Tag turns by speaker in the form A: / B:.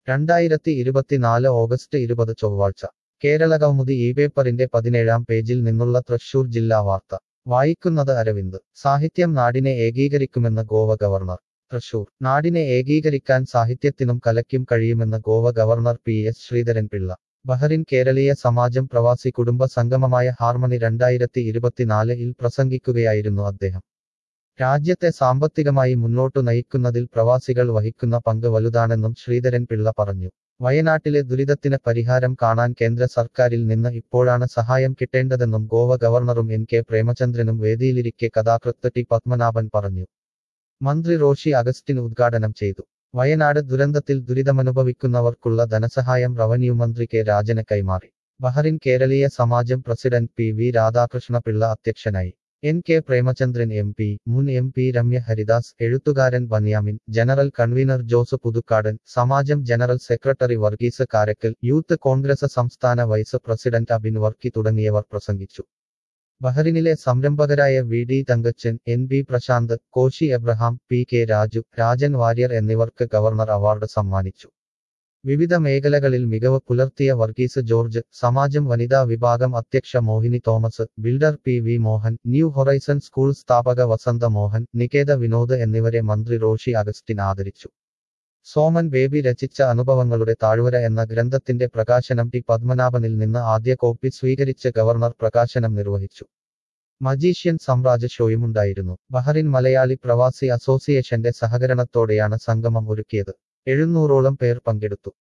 A: രണ്ടായിരത്തി ഇരുപത്തിനാല് ഓഗസ്റ്റ് ഇരുപത് ചൊവ്വാഴ്ച കേരളകൗമുദി ഈ പേപ്പറിന്റെ പതിനേഴാം പേജിൽ നിന്നുള്ള തൃശൂർ ജില്ലാ വാർത്ത വായിക്കുന്നത് അരവിന്ദ് സാഹിത്യം നാടിനെ ഏകീകരിക്കുമെന്ന് ഗോവ ഗവർണർ തൃശൂർ നാടിനെ ഏകീകരിക്കാൻ സാഹിത്യത്തിനും കലയ്ക്കും കഴിയുമെന്ന് Goa governor P S Sreedharan Pillai Bahrain Keraleeya Samajam പ്രവാസി കുടുംബ സംഗമമായ ഹാർമണി രണ്ടായിരത്തി ഇരുപത്തിനാല് ഇൽ പ്രസംഗിക്കുകയായിരുന്നു അദ്ദേഹം രാജ്യത്തെ സാമ്പത്തികമായി മുന്നോട്ടു നയിക്കുന്നതിൽ പ്രവാസികൾ വഹിക്കുന്ന പങ്ക് വലുതാണെന്നും ശ്രീധരൻ പിള്ള പറഞ്ഞു വയനാട്ടിലെ ദുരിതത്തിന് പരിഹാരം കാണാൻ കേന്ദ്ര സർക്കാരിൽ നിന്ന് ഇപ്പോഴാണ് സഹായം കിട്ടേണ്ടതെന്നും ഗോവ ഗവർണറും എൻ കെ പ്രേമചന്ദ്രനും വേദിയിലിരിക്കെ കഥാകൃത്ത് ടി പത്മനാഭൻ പറഞ്ഞു മന്ത്രി റോഷി അഗസ്റ്റിൻ ഉദ്ഘാടനം ചെയ്തു വയനാട് ദുരന്തത്തിൽ ദുരിതമനുഭവിക്കുന്നവർക്കുള്ള ധനസഹായം റവന്യൂ മന്ത്രി കെ രാജന് കൈമാറി Bahrain Keraleeya Samajam president P V Radhakrishna Pillai അധ്യക്ഷനായി N K Premachandran M P മുൻ എം പി രമ്യ ഹരിദാസ് എഴുത്തുകാരൻ Benyamin general convener Jose Puthukkadan Samajam general secretary Varghese Karakkal youth Congress സംസ്ഥാന വൈസ് പ്രസിഡന്റ് അബിൻ വർക്കി തുടങ്ങിയവർ പ്രസംഗിച്ചു ബഹറിനിലെ സംരംഭകരായ V D Thankachan N B Prashanth Koshy Abraham P K Raju Rajan Warrier എന്നിവർക്ക് ഗവർണർ അവാർഡ് സമ്മാനിച്ചു വിവിധ മേഖലകളിൽ മികവ് പുലർത്തിയ വർഗീസ് ജോർജ് സമാജം വനിതാ വിഭാഗം അധ്യക്ഷ Mohini Thomas builder P V Mohan new horizon school സ്ഥാപക വസന്ത മോഹൻ നികേത വിനോദ് എന്നിവരെ മന്ത്രി റോഷി അഗസ്റ്റിൻ ആദരിച്ചു സോമൻ ബേബി രചിച്ച അനുഭവങ്ങളുടെ താഴ്വര എന്ന ഗ്രന്ഥത്തിന്റെ പ്രകാശനം ടി പത്മനാഭനിൽ നിന്ന് ആദ്യ കോപ്പി സ്വീകരിച്ച് ഗവർണർ പ്രകാശനം നിർവഹിച്ചു മജീഷ്യൻ സാമ്രാജ് ഷോയുമുണ്ടായിരുന്നു ബഹറിൻ മലയാളി പ്രവാസി അസോസിയേഷന്റെ സഹകരണത്തോടെയാണ് സംഗമം ഒരുക്കിയത് എഴുന്നൂറോളം പേർ പങ്കെടുത്തു